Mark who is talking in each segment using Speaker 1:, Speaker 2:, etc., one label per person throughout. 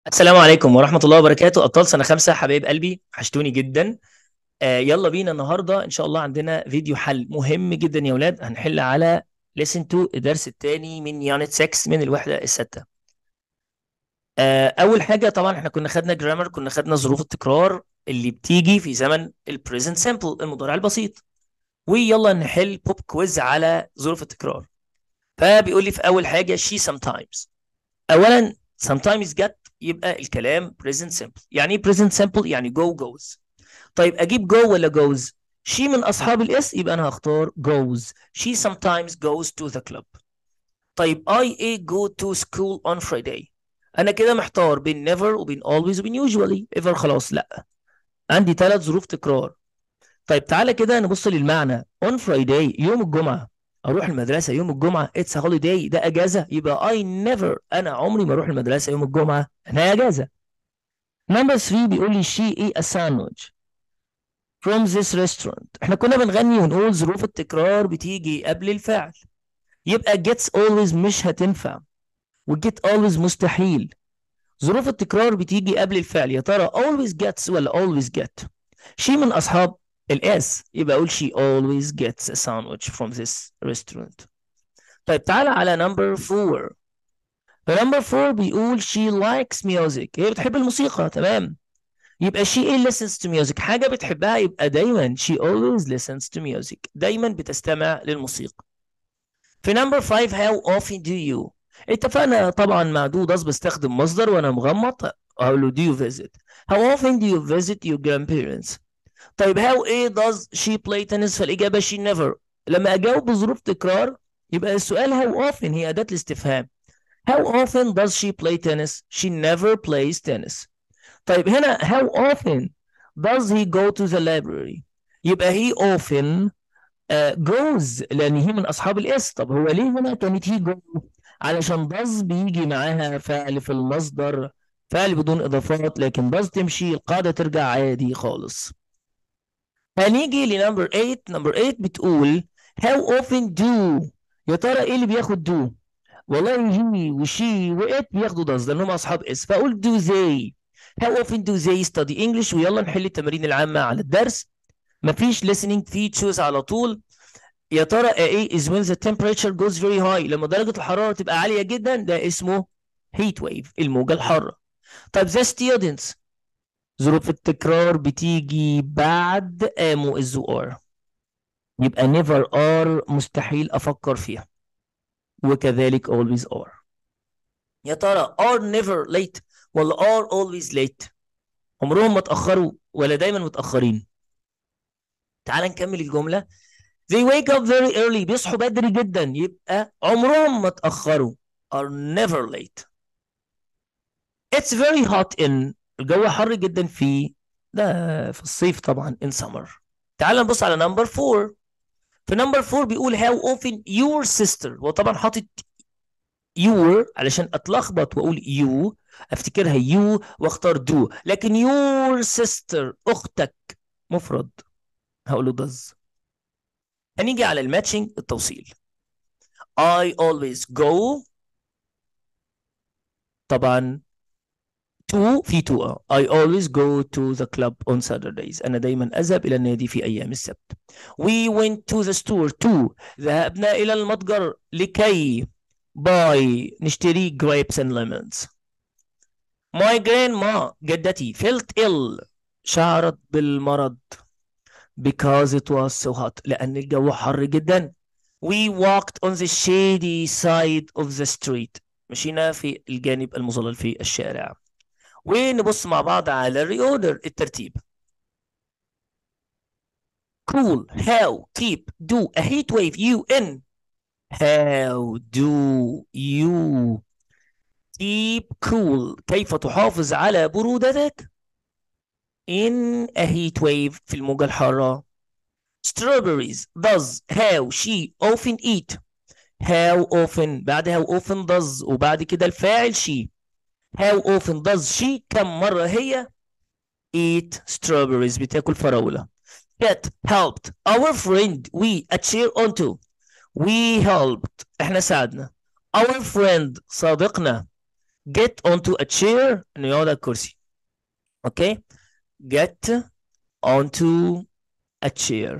Speaker 1: السلام عليكم ورحمة الله وبركاته أبطال سنة خمسة حبايب قلبي وحشتوني جدا آه يلا بينا النهاردة إن شاء الله عندنا فيديو حل مهم جدا يا ولاد هنحل على listen to الدرس الثاني من يونت 6 من الوحدة الستة آه أول حاجة طبعا احنا كنا خدنا جرامر كنا خدنا ظروف التكرار اللي بتيجي في زمن البريزنت سامبل المضارع البسيط ويلا نحل بوب كويز على ظروف التكرار فبيقول لي في أول حاجة she sometimes أولا sometimes get يبقى الكلام present simple يعني ايه present simple يعني go goes طيب اجيب go ولا goes she من اصحاب الاس يبقى انا هختار goes she sometimes goes to the club طيب I a go to school on Friday انا كده محتار بين never وبين always وبين usually ever خلاص لا عندي ثلاث ظروف تكرار طيب تعالى كده نبص للمعنى on Friday يوم الجمعة اروح المدرسه يوم الجمعه اتس هوليداي ده اجازه يبقى اي نيفر انا عمري ما اروح المدرسه يوم الجمعه انا اجازه نمبر 3 بيقول لي شي ايه a sandwich from this restaurant احنا كنا بنغني ونقول ظروف التكرار بتيجي قبل الفعل يبقى gets always مش هتنفع وget always مستحيل ظروف التكرار بتيجي قبل الفعل يا ترى always gets ولا always get شي من اصحاب الاس يبقى اقول she always gets a sandwich from this restaurant طيب تعالى على نمبر 4 فنمبر 4 بيقول she likes music هي بتحب الموسيقى تمام يبقى she listens to music حاجة بتحبها يبقى دايما she always listens to music دايما بتستمع للموسيقى في نمبر 5 how often do you اتفقنا طبعا مع do does بستخدم مصدر وانا مغمض اقول له do you visit how often do you visit your grandparents طيب how ايه does she play tennis فالإجابة she never لما أجاوب بظروف تكرار يبقى السؤال how often هي أداة الاستفهام how often does she play tennis she never plays tennis طيب هنا how often does he go to the library يبقى he often uh, goes لأن هي من أصحاب الإس طب هو ليه هنا كانت he go علشان does بيجي معاها فعل في المصدر فعل بدون إضافات لكن does تمشي القاعدة ترجع عادي خالص هنيجي لنمبر 8 نمبر 8 بتقول how often do يا ترى ايه اللي بياخد do والله هي وشي وات بياخدوا does لانهم اصحاب اس فاقول do they how often do they study English ويلا نحل التمارين العامة على الدرس مفيش listening في choose على طول يا ترى ايه is when the temperature goes very high لما درجة الحرارة تبقى عالية جدا ده اسمه heat wave الموجة الحارة طيب the students ظروف التكرار بتيجي بعد قاموا الزؤار يبقى never are مستحيل أفكر فيها وكذلك always are يا ترى are never late ولا are always late عمرهم ما اتأخروا ولا دايما متأخرين تعال نكمل الجملة they wake up very early بيصحوا بدري جدا يبقى عمرهم ما اتأخروا are never late it's very hot in الجو حر جدا في ده في الصيف طبعا in summer تعال نبص على نمبر 4 في نمبر 4 بيقول how often your sister هو طبعا حاطط your علشان اتلخبط واقول you افتكرها you واختار do لكن your sister اختك مفرد هقوله does هنيجي على الماتشنج التوصيل I always go طبعا to في to اه I always go to the club on Saturdays أنا دايما أذهب إلى النادي في أيام السبت We went to the store to ذهبنا إلى المتجر لكي buy نشتري grapes and lemons My grandma جدتي felt ill شعرت بالمرض because it was so hot لأن الجو حر جدا We walked on the shady side of the street مشينا في الجانب المظلل في الشارع ونبص مع بعض على الريوردر الترتيب cool how keep do a heat wave you in how do you keep cool كيف تحافظ على برودتك in a heat wave في الموجة الحارة strawberries does how she often eat how often بعد how often does وبعد كده الفاعل she How often does she كم مرة هي eat strawberries بتاكل فراولة Cat helped our friend we a cheer onto we helped احنا ساعدنا our friend صديقنا get onto a chair انه يقعد على الكرسي اوكي get onto a chair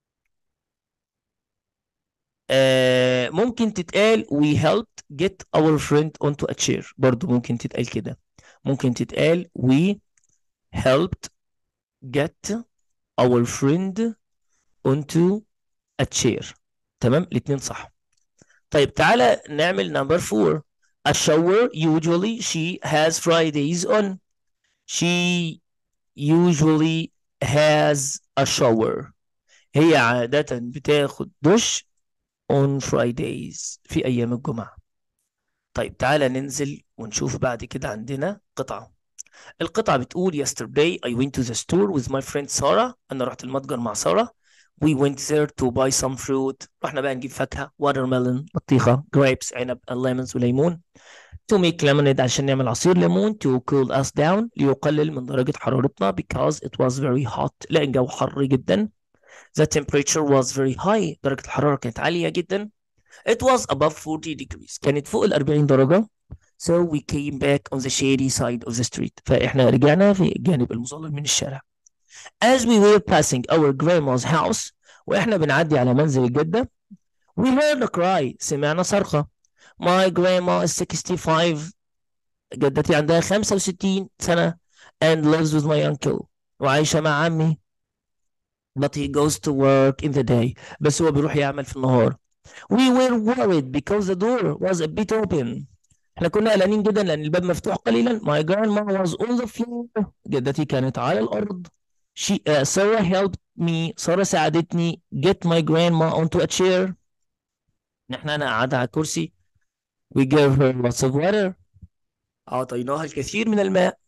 Speaker 1: آه ممكن تتقال we helped get our friend onto a chair برضو ممكن تتقال كده ممكن تتقال we helped get our friend onto a chair تمام الاتنين صح طيب تعالى نعمل number four a shower usually she has Fridays on she usually has a shower هي عادة بتاخد دش on Fridays في أيام الجمعة طيب تعالى ننزل ونشوف بعد كده عندنا قطعة القطعة بتقول yesterday I went to the store with my friend Sarah أنا رحت المتجر مع سارة we went there to buy some fruit رحنا بقى نجيب فاكهة watermelon بطيخة grapes عنب and lemons وليمون to make lemonade عشان نعمل عصير ليمون to cool us down ليقلل من درجة حرارتنا because it was very hot لأن الجو حر جدا the temperature was very high درجة الحرارة كانت عالية جدا it was above 40 degrees كانت فوق ال 40 درجة so we came back on the shady side of the street فإحنا رجعنا في الجانب المظلل من الشارع as we were passing our grandma's house وإحنا بنعدي على منزل الجدة we heard a cry سمعنا صرخة my grandma is 65 جدتي عندها 65 سنة and lives with my uncle وعايشة مع عمي but he goes to work in the day بس هو بيروح يعمل في النهار we were worried because the door was a bit open احنا كنا قلقانين جدا لان الباب مفتوح قليلا my grandma was on the floor جدتي كانت على الارض she uh, Sarah helped me سارة ساعدتني get my grandma onto a chair نحن انا قعدها على الكرسي we gave her lots of water أعطيناها الكثير من الماء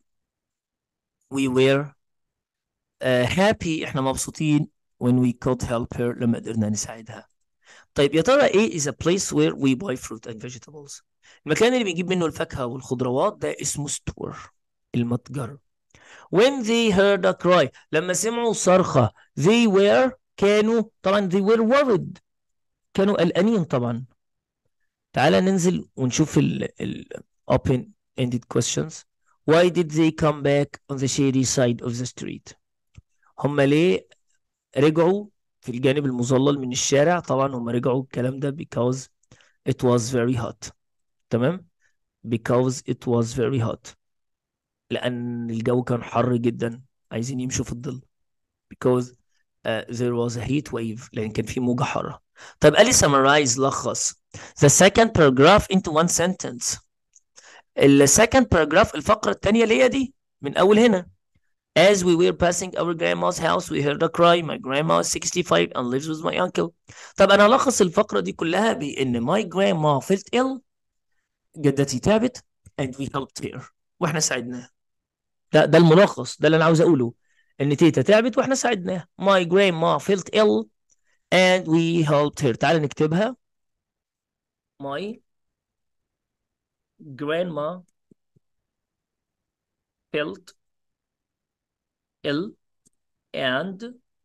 Speaker 1: we were uh, happy احنا مبسوطين when we could help her لما قدرنا نساعدها طيب يا ترى ايه is a place where we buy fruit and vegetables المكان اللي بنجيب منه الفاكهة والخضروات ده اسمه store المتجر when they heard a cry لما سمعوا صرخة they were كانوا طبعا they were worried كانوا قلقانين طبعا تعالى ننزل ونشوف ال, ال open ended questions why did they come back on the shady side of the street هم ليه رجعوا في الجانب المظلل من الشارع طبعا هم رجعوا الكلام ده because it was very hot تمام because it was very hot لأن الجو كان حر جدا عايزين يمشوا في الظل because uh, there was a heat wave لأن كان في موجة حارة طيب قال لي summarize لخص the second paragraph into one sentence ال second paragraph الفقرة الثانية اللي هي دي من أول هنا As we were passing our grandma's house, we heard a cry. My grandma is 65 and lives with my uncle. طب أنا هلخص الفقرة دي كلها بإن my grandma felt ill. جدتي تعبت and we helped her. وإحنا ساعدناها. ده ده الملخص ده اللي أنا عاوز أقوله. إن تيتا تعبت وإحنا ساعدناها. My grandma felt ill and we helped her. تعال نكتبها. My grandma felt ill and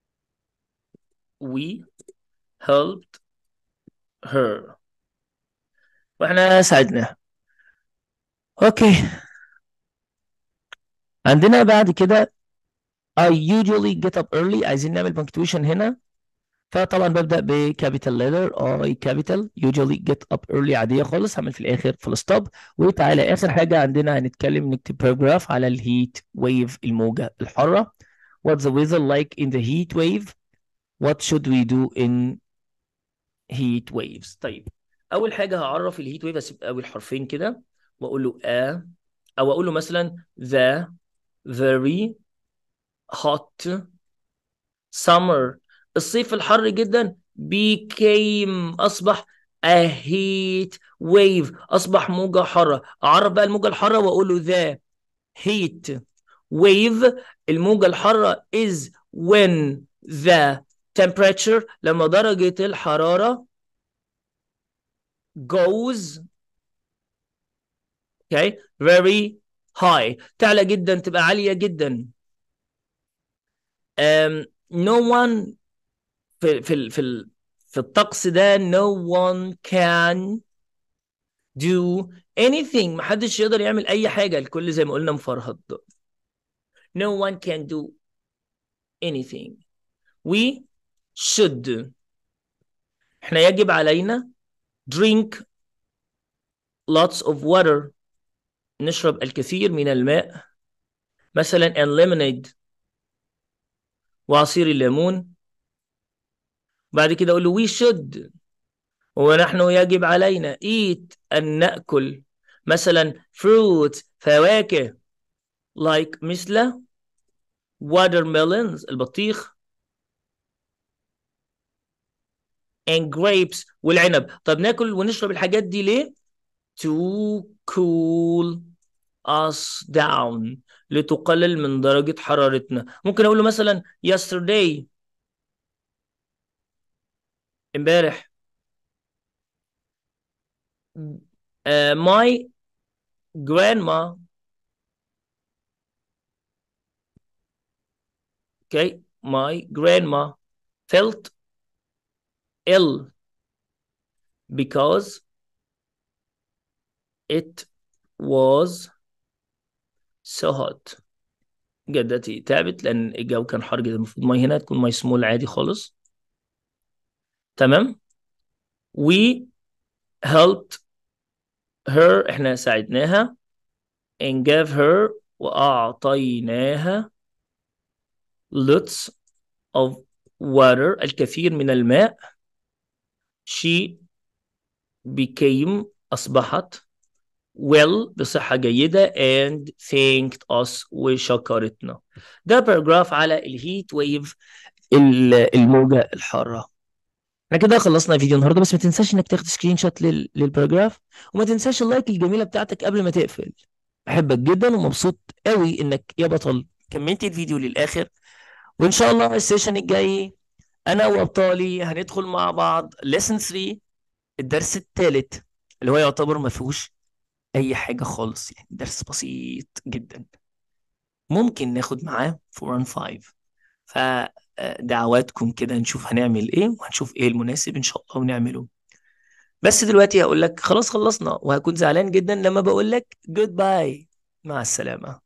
Speaker 1: we helped her واحنا ساعدناها اوكي عندنا بعد كده I usually get up early عايزين نعمل punctuation هنا فطبعا ببدأ بكابيتال letter I capital usually get up early عادية خالص هعمل في الآخر full stop وتعالى آخر حاجة عندنا هنتكلم نكتب paragraph على الهيت ويف الموجة الحارة What's the weather like in the heat wave? What should we do in heat waves? طيب أول حاجة هعرف الهيت ويف هسيب أول حرفين كده وأقول له a أو أقول له مثلا the very hot summer الصيف الحر جدا became أصبح a heat wave أصبح موجة حارة أعرف بقى الموجة الحارة وأقول له the heat wave الموجة الحارة is when the temperature لما درجة الحرارة goes okay very high تعلى جدا تبقى عالية جدا um, no one في في في في الطقس ده no one can do anything محدش يقدر يعمل اي حاجة الكل زي ما قلنا مفرهد no one can do anything we should احنا يجب علينا drink lots of water نشرب الكثير من الماء مثلا and lemonade وعصير الليمون بعد كده اقول له we should ونحن يجب علينا eat أن نأكل مثلا fruit فواكه like مثل watermelons البطيخ and grapes والعنب طب ناكل ونشرب الحاجات دي ليه to cool us down لتقلل من درجة حرارتنا ممكن أقول له مثلا yesterday امبارح uh, my grandma okay my grandma felt ill because it was so hot جدتي تعبت لان الجو كان حر جدا المفروض ماي هنا تكون ماي سمول عادي خالص تمام we helped her احنا ساعدناها and gave her وأعطيناها lots of water الكثير من الماء she became أصبحت well بصحة جيدة and thanked us وشكرتنا ده باراجراف على الهيت ويف الموجة الحارة احنا كده خلصنا فيديو النهارده بس ما تنساش انك تاخد سكرين شوت لل... للباراجراف وما تنساش اللايك الجميله بتاعتك قبل ما تقفل بحبك جدا ومبسوط قوي انك يا بطل كملت الفيديو للاخر وان شاء الله السيشن الجاي انا وابطالي هندخل مع بعض ليسن 3 الدرس الثالث اللي هو يعتبر ما فيهوش اي حاجه خالص يعني درس بسيط جدا ممكن ناخد معاه 4 and 5 فدعواتكم كده نشوف هنعمل ايه وهنشوف ايه المناسب ان شاء الله ونعمله بس دلوقتي هقول لك خلاص خلصنا وهكون زعلان جدا لما بقول لك جود باي مع السلامه